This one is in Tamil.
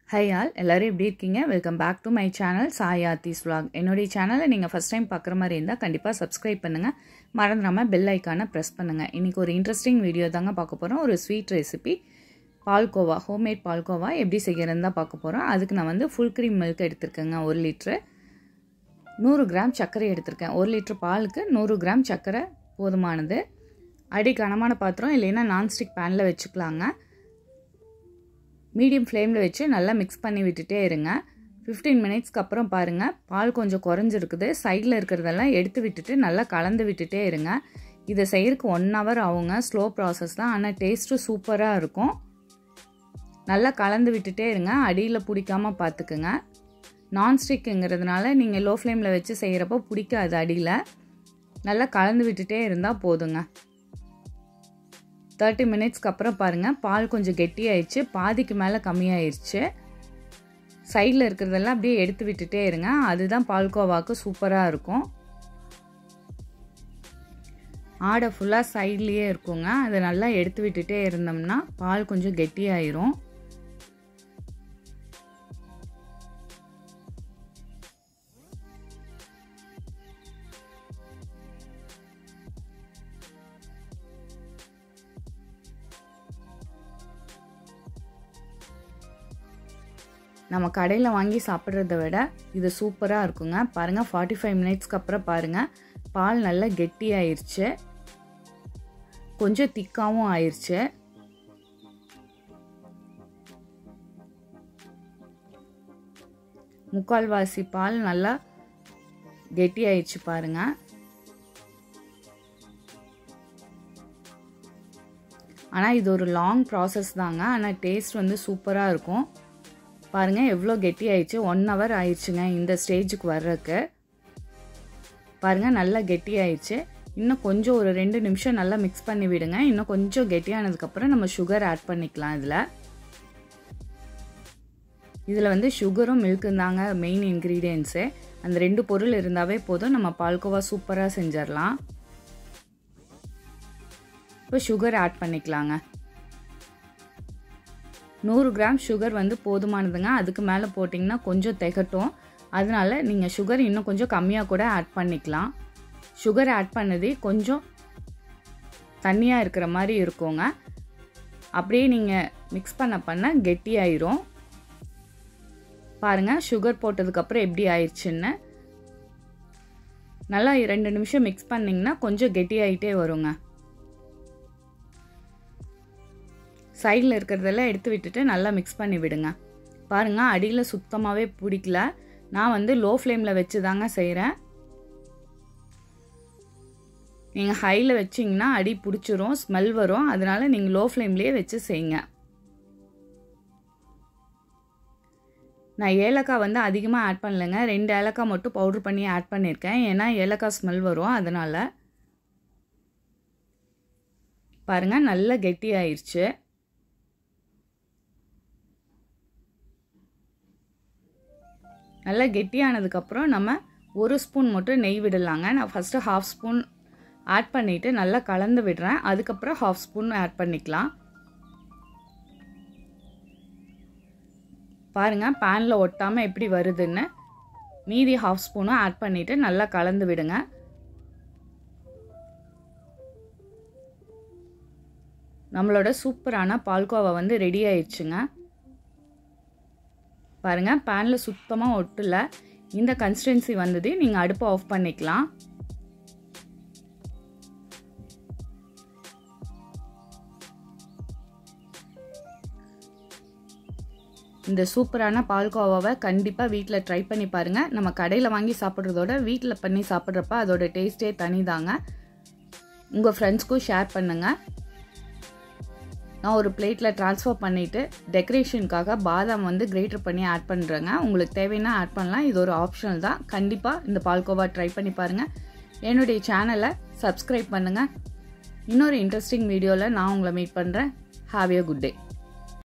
ஹை ஆல் எல்லோரும் எப்படி இருக்கீங்க welcome back to my channel Sai Aarthi's vlog என்னுடைய சேனலை நீங்கள் ஃபஸ்ட் டைம் பார்க்குற மாதிரி இருந்தால் கண்டிப்பாக சப்ஸ்கிரைப் பண்ணுங்கள் மறந்துடாமல் பெல் ஐக்கானை ப்ரெஸ் பண்ணுங்கள் இன்றைக்கி ஒரு இன்ட்ரெஸ்டிங் வீடியோ தாங்க பார்க்க போகிறோம் ஒரு sweet recipe palkova homemade palkova எப்படி செய்கிறதுன்னு தான் பார்க்க போகிறோம் அதுக்கு நான் வந்து ஃபுல் க்ரீம் மில்க் எடுத்திருக்கேங்க ஒரு லிட்ரு நூறு கிராம் சர்க்கரை எடுத்திருக்கேன் ஒரு லிட்ரு பாலுக்கு நூறு கிராம் சர்க்கரை போதுமானது அடி கனமான பாத்திரம் இல்லைன்னா நான்ஸ்டிக் பேனில் வச்சுக்கலாங்க மீடியம் ஃப்ளேமில் வச்சு நல்லா மிக்ஸ் பண்ணி விட்டுட்டே இருங்க ஃபிஃப்டீன் மினிட்ஸ்க்கு அப்புறம் பாருங்கள் பால் கொஞ்சம் குறைஞ்சிருக்குது சைடில் இருக்கிறதெல்லாம் எடுத்து விட்டுட்டு நல்லா கலந்து விட்டுட்டே இருங்க இதை செய்கிறதுக்கு ஒன் ஹவர் ஆகுங்க ஸ்லோ ப்ராசஸ் தான் ஆனால் டேஸ்ட்டும் சூப்பராக இருக்கும் நல்லா கலந்து விட்டுட்டே இருங்க அடியில் பிடிக்காமல் பார்த்துக்குங்க நான்ஸ்டிக்குங்கிறதுனால நீங்கள் லோ ஃப்ளேமில் வச்சு செய்கிறப்போ பிடிக்காது அடியில் நல்லா கலந்து விட்டுட்டே இருந்தால் போதுங்க தேர்ட்டி மினிட்ஸ்க்கு அப்புறம் பாருங்கள் பால் கொஞ்சம் கெட்டியாயிடுச்சு பாதிக்கு மேலே கம்மியாயிருச்சு சைடில் இருக்கிறதெல்லாம் அப்படியே எடுத்து விட்டுட்டே இருங்க அதுதான் பால்கோவாக்கு சூப்பராக இருக்கும் ஆடை ஃபுல்லாக சைட்லேயே இருக்குங்க அதை நல்லா எடுத்து விட்டுட்டே இருந்தோம்னா பால் கொஞ்சம் கெட்டியாயிரும் நம்ம கடையில் வாங்கி சாப்பிட்றத விட இது சூப்பராக இருக்குங்க பாருங்கள் ஃபார்ட்டி ஃபைவ் மினிட்ஸ்க்கு அப்புறம் பாருங்கள் பால் நல்லா கெட்டி ஆயிடுச்சு கொஞ்சம் திக்காகவும் ஆயிடுச்சு முக்கால்வாசி பால் நல்லா கெட்டி ஆயிடுச்சு பாருங்கள் ஆனால் இது ஒரு லாங் ப்ராசஸ் தாங்க ஆனால் டேஸ்ட் வந்து சூப்பராக இருக்கும் பாருங்கள் எவ்வளோ கெட்டி ஆயிடுச்சு ஒன் ஹவர் ஆயிடுச்சுங்க இந்த ஸ்டேஜுக்கு வர்றதுக்கு பாருங்கள் நல்லா கெட்டி ஆயிடுச்சு இன்னும் கொஞ்சம் ஒரு ரெண்டு நிமிஷம் நல்லா மிக்ஸ் பண்ணி விடுங்க இன்னும் கொஞ்சம் கெட்டியானதுக்கப்புறம் நம்ம சுகர் ஆட் பண்ணிக்கலாம் இதில் இதில் வந்து சுகரும் மில்க்கும் தாங்க மெயின் இன்க்ரீடியன்ஸு அந்த ரெண்டு பொருள் இருந்தாவே போதும் நம்ம பால்கோவா சூப்பராக செஞ்சிடலாம் இப்போ சுகர் ஆட் பண்ணிக்கலாங்க நூறு கிராம் சுகர் வந்து போதுமானதுங்க அதுக்கு மேலே போட்டிங்கன்னா கொஞ்சம் திகட்டும் அதனால நீங்கள் சுகர் இன்னும் கொஞ்சம் கம்மியாக கூட ஆட் பண்ணிக்கலாம் சுகர் ஆட் பண்ணதே கொஞ்சம் தண்ணியாக இருக்கிற மாதிரி இருக்குங்க அப்படியே நீங்கள் மிக்ஸ் பண்ண பண்ண கெட்டியாயிரும் பாருங்கள் சுகர் போட்டதுக்கப்புறம் எப்படி ஆயிடுச்சுன்னு நல்லா ரெண்டு நிமிஷம் மிக்ஸ் பண்ணிங்கன்னா கொஞ்சம் கெட்டியாயிட்டே வருங்க சைடில் இருக்கிறதெல்லாம் எடுத்து விட்டுட்டு நல்லா மிக்ஸ் பண்ணி விடுங்க பாருங்கள் அடியில் சுத்தமாகவே பிடிக்கல நான் வந்து லோ ஃப்ளேமில் வச்சு தாங்க செய்கிறேன் நீங்கள் ஹையில் வச்சிங்கன்னா அடி பிடிச்சிரும் ஸ்மெல் வரும் அதனால் நீங்கள் லோ ஃப்ளேம்லேயே வச்சு செய்யுங்க நான் ஏலக்காய் வந்து அதிகமாக ஆட் பண்ணலைங்க ரெண்டு ஏலக்காய் மட்டும் பவுட்ரு பண்ணி ஆட் பண்ணியிருக்கேன் ஏன்னா ஏலக்காய் ஸ்மெல் வரும் அதனால் பாருங்கள் நல்லா கெட்டி ஆயிடுச்சு நல்லா கெட்டியானதுக்கப்புறம் நம்ம ஒரு ஸ்பூன் மட்டும் நெய் விடலாங்க நான் ஃபஸ்ட்டு ஹாஃப் ஸ்பூன் ஆட் பண்ணிவிட்டு நல்லா கலந்து விடுறேன் அதுக்கப்புறம் ஹாஃப் ஸ்பூன் ஆட் பண்ணிக்கலாம் பாருங்கள் பேனில் ஒட்டாமல் எப்படி வருதுன்னு மீதி ஹாஃப் ஸ்பூனும் ஆட் பண்ணிவிட்டு நல்லா கலந்து விடுங்க நம்மளோட சூப்பரான பால்கோவா வந்து ரெடி ஆயிடுச்சுங்க பாருங்கள் பேனில் சுத்தமாக ஒட்டல இந்த கன்சிஸ்டன்சி வந்தது நீங்கள் அடுப்பை ஆஃப் பண்ணிக்கலாம் இந்த சூப்பரான பால்கோவாவை கண்டிப்பாக வீட்டில் ட்ரை பண்ணி பாருங்கள் நம்ம கடையில் வாங்கி சாப்பிட்றதோட வீட்டில் பண்ணி சாப்பிட்றப்ப அதோட டேஸ்ட்டே தனிதாங்க உங்கள் ஃப்ரெண்ட்ஸ்க்கும் ஷேர் பண்ணுங்கள் நான் ஒரு பிளேட்டில் ட்ரான்ஸ்ஃபர் பண்ணிவிட்டு டெக்கரேஷனுக்காக பாதாம் வந்து கிரேட்டர் பண்ணி ஆட் பண்ணுறேங்க உங்களுக்கு தேவைன்னா ஆட் பண்ணலாம் இது ஒரு ஆப்ஷனல் தான் கண்டிப்பாக இந்த பால்கோவா ட்ரை பண்ணி பாருங்கள் என்னுடைய சேனலை சப்ஸ்கிரைப் பண்ணுங்கள் இன்னொரு இன்ட்ரெஸ்டிங் வீடியோவில் நான் உங்களை மீட் பண்ணுறேன் ஹாவ் ஏ குட் டே